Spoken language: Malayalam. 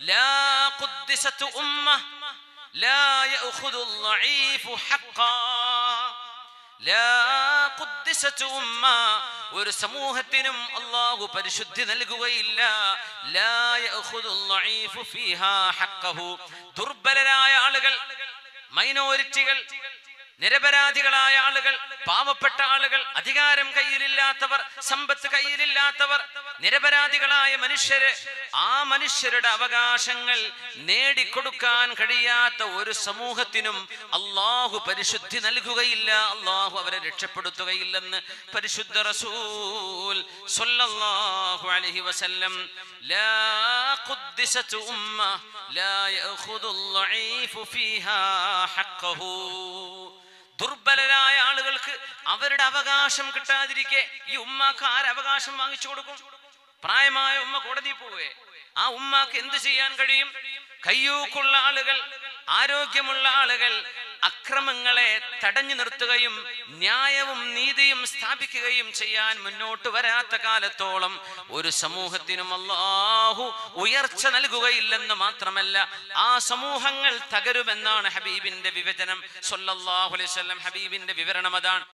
ലാ ഖുദ്ദിസത്ത് ഉമ്മ ലാ യഅഖുദു الضعيف حقا ലാ ഖുദ്ദിസത്ത് ഉമ്മ ഒരു സമൂഹത്തിനും അള്ളാഹു പരിശുദ്ധി നൽകുകയില്ല ലാ യഅഖുദു الضعيف فيها حقه ദുർബലരായ ആളുകൾ മൈനോരിറ്റികൾ നിരപരാധികളായ ആളുകൾ പാവപ്പെട്ട ആളുകൾ അധികാരം കയ്യിലില്ലാത്തവർ സമ്പത്ത് കയ്യിലില്ലാത്തവർ നിരപരാധികളായ മനുഷ്യര് ആ മനുഷ്യരുടെ അവകാശങ്ങൾ നേടിക്കൊടുക്കാൻ കഴിയാത്ത ഒരു സമൂഹത്തിനും അള്ളാഹു പരിശുദ്ധി നൽകുകയില്ല അള്ളാഹു അവരെ രക്ഷപ്പെടുത്തുകയില്ലെന്ന് പരിശുദ്ധ റസൂൽ സ്വല്ലല്ലാഹു അലൈഹി വസല്ലം ലാ ഖുദ്ദിസത് ഉമ്മ ലാ യഅഖുദുൽ ളഈഫു ഫീഹാ ഹഖ്ഖഹു ദുർബലരായ ആളുകൾക്ക് അവരുടെ അവകാശം കിട്ടാതിരിക്കെ ഈ ഉമ്മാക്ക് ആരവകാശം വാങ്ങിച്ചു കൊടുക്കും പ്രായമായ ഉമ്മ കോടതി പോവേ ആ ഉമ്മാക്ക് എന്ത് ചെയ്യാൻ കഴിയും കയ്യൂക്കുള്ള ആളുകൾ ആരോഗ്യമുള്ള ആളുകൾ അക്രമങ്ങളെ തടഞ്ഞു നിർത്തുകയും ന്യായവും നീതിയും സ്ഥാപിക്കുകയും ചെയ്യാൻ മുന്നോട്ട് വരാത്ത കാലത്തോളം ഒരു സമൂഹത്തിനും അല്ലാഹു ഉയർച്ച നൽകുകയില്ലെന്ന് മാത്രമല്ല ആ സമൂഹങ്ങൾ തകരുമെന്നാണ് ഹബീബിന്റെ വിവചനം സല്ലല്ലാഹു അലൈഹി വസല്ലം ഹബീബിന്റെ വിവരണം അതാണ്